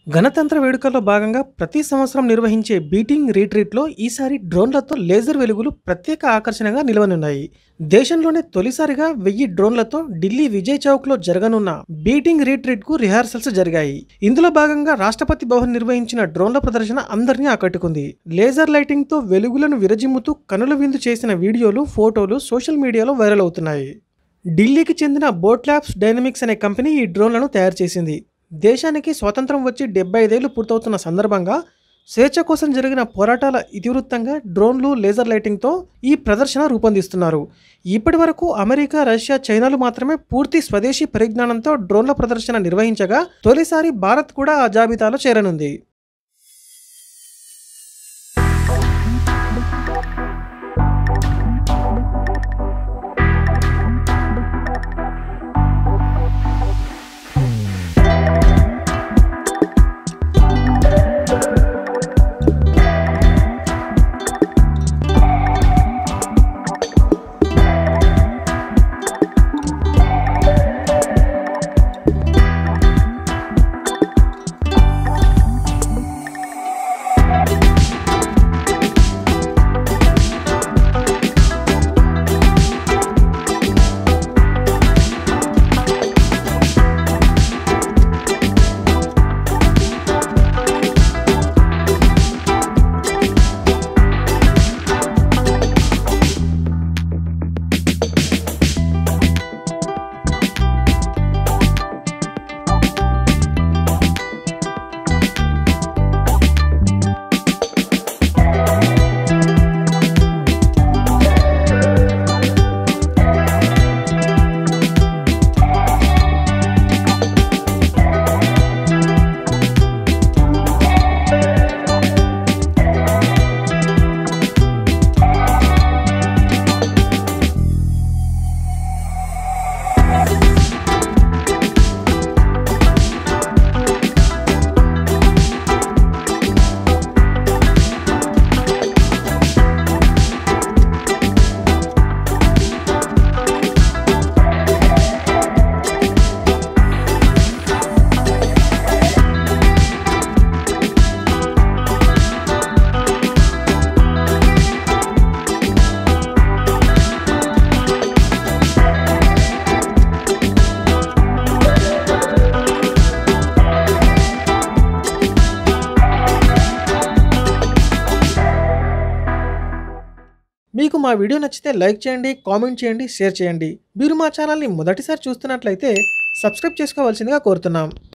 గణతంత్ర వేడుకల్లో భాగంగా ప్రతి సంవత్సరం నిర్వహించే బీటింగ్ రీట్రీట్లో ఈసారి డ్రోన్లతో లేజర్ వెలుగులు ప్రత్యేక ఆకర్షణగా నిలవనున్నాయి దేశంలోనే తొలిసారిగా వెయ్యి డ్రోన్లతో ఢిల్లీ విజయ్ చౌక్లో జరగనున్న బీటింగ్ రీట్రీట్కు రిహార్సల్స్ జరిగాయి ఇందులో భాగంగా రాష్ట్రపతి భవన్ నిర్వహించిన డ్రోన్ల ప్రదర్శన అందరినీ ఆకట్టుకుంది లేజర్ లైటింగ్తో వెలుగులను విరజిమ్ముతూ కనుల విందు చేసిన వీడియోలు ఫోటోలు సోషల్ మీడియాలో వైరల్ అవుతున్నాయి ఢిల్లీకి చెందిన బోట్ ల్యాబ్స్ డైనమిక్స్ అనే కంపెనీ ఈ డ్రోన్లను తయారు చేసింది దేశానికి స్వాతంత్రం వచ్చి డెబ్బై ఐదేళ్లు పూర్తవుతున్న సందర్భంగా స్వేచ్ఛ కోసం జరిగిన పోరాటాల ఇతివృత్తంగా డ్రోన్లు లేజర్ లైటింగ్తో ఈ ప్రదర్శన రూపొందిస్తున్నారు ఇప్పటి వరకు అమెరికా రష్యా చైనాలు మాత్రమే పూర్తి స్వదేశీ పరిజ్ఞానంతో డ్రోన్ల ప్రదర్శన నిర్వహించగా తొలిసారి భారత్ కూడా ఆ జాబితాలో చేరనుంది మీకు మా వీడియో నచ్చితే లైక్ చేయండి కామెంట్ చేయండి షేర్ చేయండి మీరు మా ఛానల్ని మొదటిసారి చూస్తున్నట్లయితే సబ్స్క్రైబ్ చేసుకోవాల్సిందిగా కోరుతున్నాం